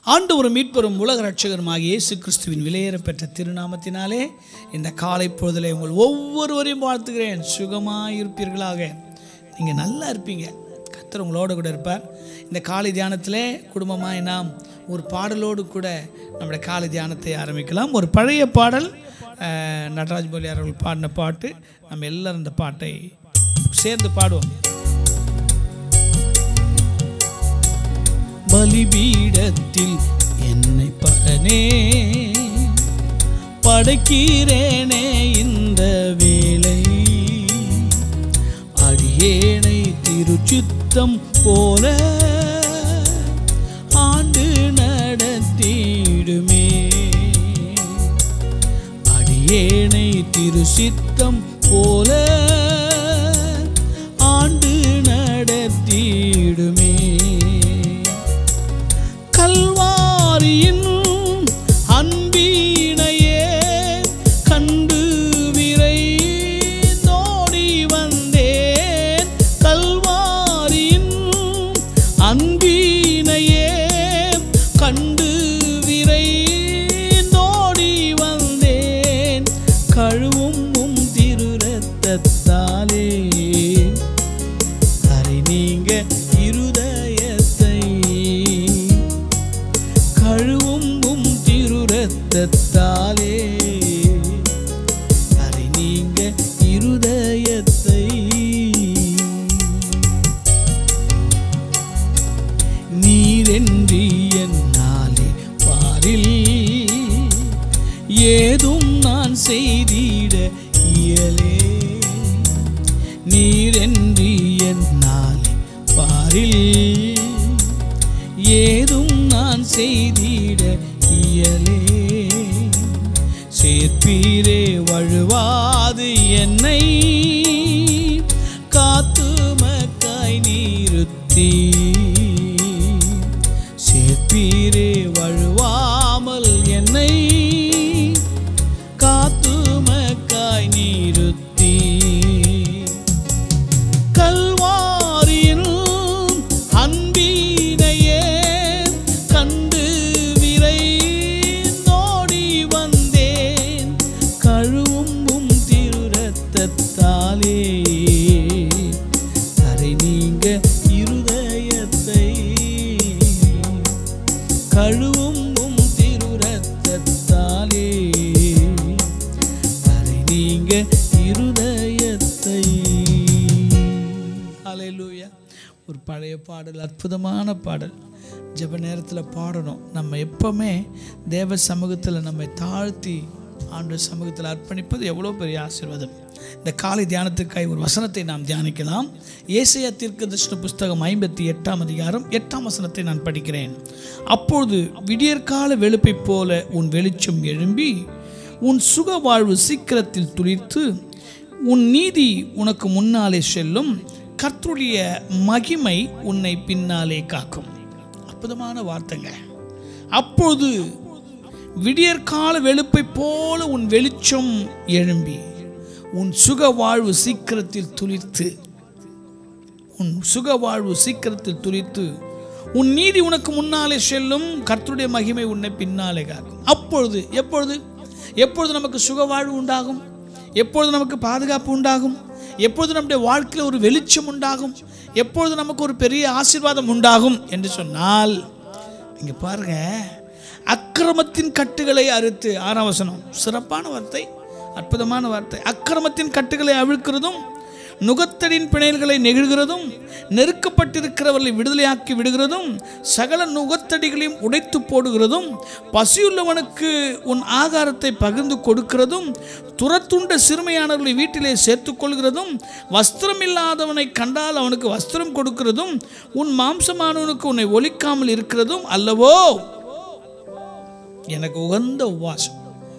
ஆண்டு ஒரு மீட்பெறும் உலக ரட்சகருமாகிய இயேசு கிறிஸ்துவின் விலையேறப்பெற்ற திருநாமத்தினாலே இந்த காலை பொழுதிலே உங்கள் ஒவ்வொருவரையும் வாழ்த்துகிறேன் சுகமாக இருப்பீர்களாக நீங்கள் நல்லா இருப்பீங்க கர்த்தர் உங்களோட கூட இருப்பார் இந்த காலை தியானத்திலே குடும்பமாக நாம் ஒரு பாடலோடு கூட நம்முடைய காலை தியானத்தை ஆரம்பிக்கலாம் ஒரு பழைய பாடல் அஹ், நடராஜ் போலி அவர்கள் பாடின பாட்டு நம்ம எல்லாரும் இந்த பாட்டை சேர்ந்து பாடுவோம் பலிபீடத்தில் என்னை பரனே படைக்கிறேனே இந்த வேளை அடியேனை திருச்சித்தம் போல ஆண்டு நடத்திடுமே அடியேனை திருசித்தம் போல ஆண்டு நடத்திடுமே கல்வாரியின் அன்பீனையே கண்டு விரை நோடி வந்தேன் கல்வாரியின் அன்பீனையே கண்டு விரை நோடி வந்தேன் கழுவும் உம் திரு ரத்தத்தாலே அரை நீங்க இருதயத்தை கழுவும் உம் திரு ரத்தத்தாலே அரை நீங்க இருதயத்தை நீரென்றி என்னாலே பாரில் ஏதும் நான் செய்திட இயலே நீரென்றி என்னாலே பாரில் ஏதும் நான் செய்திட இயலே சேர்ப்பீரே வழுவாது என்னை காத்து மக்காய் நீருத்தி சேர்ப்பீரே வழுவாமல் என்னை காத்து மக்காய் நீருத்தி கல்வாரியில் அன்பீனையே கண்டு விரை நோடி வந்தேன் கழுவும் உம் திரு ரத்தத்தாலே அரை நீங்க இருதயத்தை கழுவும் உம் திரு ரத்தத்தாலே அரை நீங்க இருதயத்தை ஹalleluya ஒரு பழைய பாடல் அற்புதமான பாடல் ஜெப நேரத்தில் பாடணும் நம்ம எப்பவுமே தேவ சமூகத்தில் நம்மை தாழ்த்தி ஆண்டு சமூகத்தில் அர்ப்பணிப்பது எவ்வளோ பெரிய ஆசீர்வாதம் இந்த காலை தியானத்துக்காய் ஒரு வசனத்தை நாம் தியானிக்கலாம் ஏசையா தீர்க்கதர்ஷன புஸ்தகம் ஐம்பத்தி எட்டாம் அதிகாரம் எட்டாம் வசனத்தை நான் படிக்கிறேன் அப்பொழுது விடியற்கால வெளுப்பைப் போல உன் வெளிச்சம் எழும்பி உன் சுக வாழ்வு சீக்கிரத்தில் துளிர்த்து உன் நீதி உனக்கு முன்னாலே செல்லும் கர்த்தருடைய மகிமை உன்னை பின்னாலே காக்கும் அற்புதமான வார்த்தைங்க அப்பொழுது விடியற்கால வெளுப்பை போல உன் வெளிச்சம் எழும்பி உன் சுக வாழ்வு சீக்கிரத்தில் துளிர்த்து உன் சுக வாழ்வு சீக்கிரத்தில் துளித்து உன் நீதி உனக்கு முன்னாலே செல்லும் கர்த்தருடைய மகிமை உன்னை பின்னாலே காக்கும் அப்பொழுது எப்பொழுது எப்பொழுது நமக்கு சுக வாழ்வு உண்டாகும் எப்பொழுது நமக்கு பாதுகாப்பு உண்டாகும் எப்பொழுது நம்முடைய வாழ்க்கையில் ஒரு வெளிச்சம் உண்டாகும் எப்பொழுது நமக்கு ஒரு பெரிய ஆசீர்வாதம் உண்டாகும் என்று சொன்னால் இங்க பாருங்க அக்கிரமத்தின் கட்டுகளை அறுத்து ஆறாம் வசனம் சிறப்பான வார்த்தை அற்புதமான வார்த்தை அக்கிரமத்தின் கட்டுகளை அவிழ்க்கிறதும் நுகத்தடின் பிணைல்களை நெகிழ்கிறதும் நெருக்கப்பட்டிருக்கிறவர்களை விடுதலையாக்கி விடுகிறதும் சகல நுகத்தடிகளையும் உடைத்து போடுகிறதும் பசியுள்ளவனுக்கு உன் ஆகாரத்தை பகிர்ந்து கொடுக்கிறதும் துரத்துண்ட சிறுமையானவர்களை வீட்டிலே சேர்த்துக் கொள்கிறதும் வஸ்திரமில்லாதவனை கண்டால் அவனுக்கு வஸ்திரம் கொடுக்கிறதும் உன் மாம்சமானவனுக்கு உன்னை ஒலிக்காமல் இருக்கிறதும் அல்லவோ எனக்கு உகந்த உபவாசம்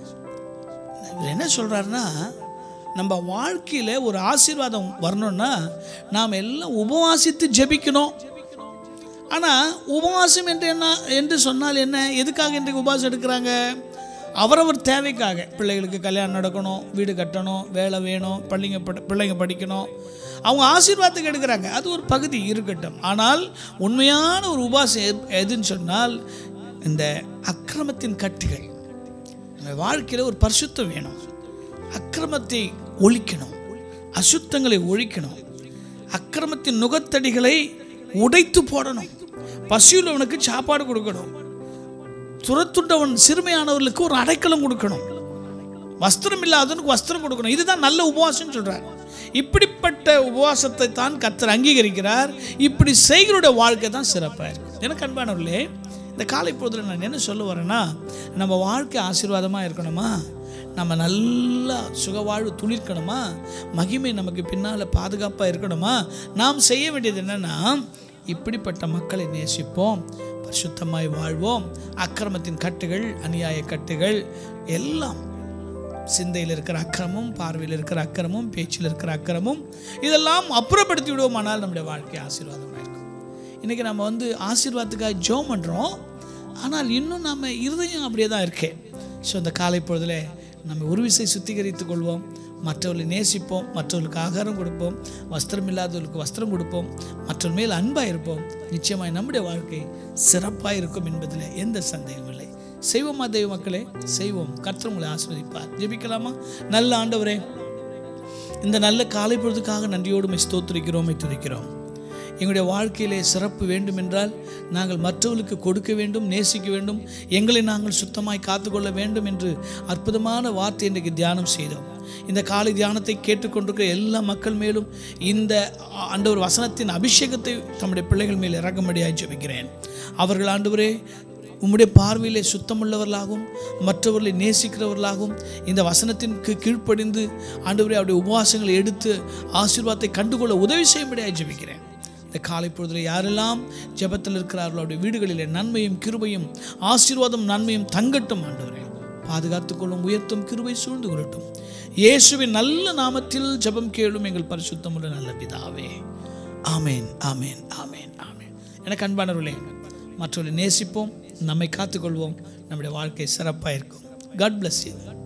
இவர் என்ன சொல்கிறாருன்னா நம்ம வாழ்க்கையில் ஒரு ஆசீர்வாதம் வரணும்னா நாம் எல்லாம் உபவாசித்து ஜெபிக்கணும் ஆனால் உபவாசம் என்று என்ன என்று சொன்னால் என்ன எதுக்காக இன்றைக்கு உபவாசம் எடுக்கிறாங்க அவரவர் தேவைக்காக பிள்ளைகளுக்கு கல்யாணம் நடக்கணும் வீடு கட்டணும் வேலை வேணும் பள்ளிங்க படி பிள்ளைங்க படிக்கணும் அவங்க ஆசீர்வாதத்துக்கு எடுக்கிறாங்க அது ஒரு பகுதி இருக்கட்டும் ஆனால் உண்மையான ஒரு உபாசம் எது- எதுன்னு சொன்னால் இந்த அக்கிரமத்தின் கட்டுகள் நம்ம வாழ்க்கையில் ஒரு பரிசுத்தம் வேணும் அக்கிரமத்தை ஒழிக்கணும் அசுத்தங்களை ஒழிக்கணும் அக்கிரமத்தின் நுகத்தடிகளை உடைத்து போடணும் பசியுள்ளவனுக்கு சாப்பாடு கொடுக்கணும் துரத்துண்டவன் சிறுமையானவர்களுக்கு ஒரு அடைக்கலம் கொடுக்கணும் வஸ்திரம் இல்லாதவனுக்கு வஸ்திரம் கொடுக்கணும் இதுதான் நல்ல உபவாசம் சொல்றார் இப்படிப்பட்ட உபவாசத்தை தான் கர்த்தர் அங்கீகரிக்கிறார் இப்படி செய்கிறோட வாழ்க்கை தான் சிறப்பாக இருக்கு எனக்கு அன்பானவர்களே இந்த காலை பொழுதுல நான் என்ன சொல்ல வரேன்னா நம்ம வாழ்க்கை ஆசீர்வாதமாக இருக்கணுமா நம்ம நல்லா சுகவாழ்வு துளிர்க்கணுமா மகிமை நமக்கு பின்னால் பாதுகாப்பாக இருக்கணுமா நாம் செய்ய வேண்டியது என்னன்னா இப்படிப்பட்ட மக்களை நேசிப்போம் பரிசுத்தமாய் வாழ்வோம் அக்கிரமத்தின் கட்டுகள் அநியாய கட்டுகள் எல்லாம் சிந்தையில் இருக்கிற அக்கிரமும் பார்வையில் இருக்கிற அக்கிரமும் பேச்சில் இருக்கிற அக்கிரமும் இதெல்லாம் அப்புறப்படுத்தி விடுவோமானால் நம்முடைய வாழ்க்கை ஆசீர்வாதமாக இருக்கும் இன்றைக்கி நம்ம வந்து ஆசீர்வாதத்துக்காக ஜோம் பண்ணுறோம் ஆனால் இன்னும் நம்ம இருதயம் அப்படியே தான் இருக்கே ஸோ இந்த காலை பொழுதில் நம்ம ஒரு விசை சுத்திகரித்துக் கொள்வோம் மற்றவர்களை நேசிப்போம் மற்றவர்களுக்கு ஆகாரம் கொடுப்போம் வஸ்திரம் இல்லாதவர்களுக்கு வஸ்திரம் கொடுப்போம் மற்றவர் மேல் அன்பாக இருப்போம் நிச்சயமாய் நம்முடைய வாழ்க்கை சிறப்பாக இருக்கும் என்பதில் எந்த சந்தேகமும் இல்லை செய்வோமா தெய்வ மக்களே செய்வோம் கர்த்தர் உங்களை ஆஸ்வதிப்பார் ஜெபிக்கலாமா நல்ல ஆண்டவரே இந்த நல்ல காலை பொழுதுக்காக நன்றியோடு மை ஸ்தோத்திரிக்கிறோம் மை துதிக்கிறோம் எங்களுடைய வாழ்க்கையிலே சிறப்பு வேண்டும் என்றால் நாங்கள் மற்றவர்களுக்கு கொடுக்க வேண்டும் நேசிக்க வேண்டும் எங்களை நாங்கள் சுத்தமாய் காத்துக்கொள்ள வேண்டும் என்று அற்புதமான வார்த்தை இன்றைக்கு தியானம் செய்தோம் இந்த காலை தியானத்தை கேட்டுக்கொண்டிருக்கிற எல்லா மக்கள் மேலும் இந்த ஆண்டவர் வசனத்தின் அபிஷேகத்தை தம்முடைய பிள்ளைகள் மேல் இறங்கும்படியாய் ஜெபிக்கிறேன் அவர்கள் ஆண்டவரே உம்முடைய பார்வையிலே சுத்தமுள்ளவர்களாகவும் மற்றவர்களை நேசிக்கிறவர்களாகவும் இந்த வசனத்திற்கு கீழ்ப்படிந்து ஆண்டவரே அவருடைய உபவாசங்களை எடுத்து ஆசீர்வாதத்தை கண்டுகொள்ள உதவி செய்யும்படியாய் ஜெபிக்கிறேன் இந்த காலை பொழுதில் யாரெல்லாம் ஜெபத்தில் இருக்கிறார்களோ அவருடைய வீடுகளிலே நன்மையும் கிருபையும் ஆசீர்வாதம் நன்மையும் தங்கட்டும் ஆண்டவரே பாதுகாத்துக்கொள்ளும் உயர்த்தும் கிருபை சூழ்ந்து கொள்ளட்டும் இயேசுவின் நல்ல நாமத்தில் ஜெபம் கேளும் எங்கள் பரிசுத்தமுள்ள நல்ல பிதாவே ஆமேன் ஆமேன் ஆமேன் ஆமேன் எனக்கு அன்பானவர்களே மற்றவர்களை நேசிப்போம் நம்மை காத்துக்கொள்வோம் நம்முடைய வாழ்க்கை சிறப்பாக இருக்கும் காட் bless you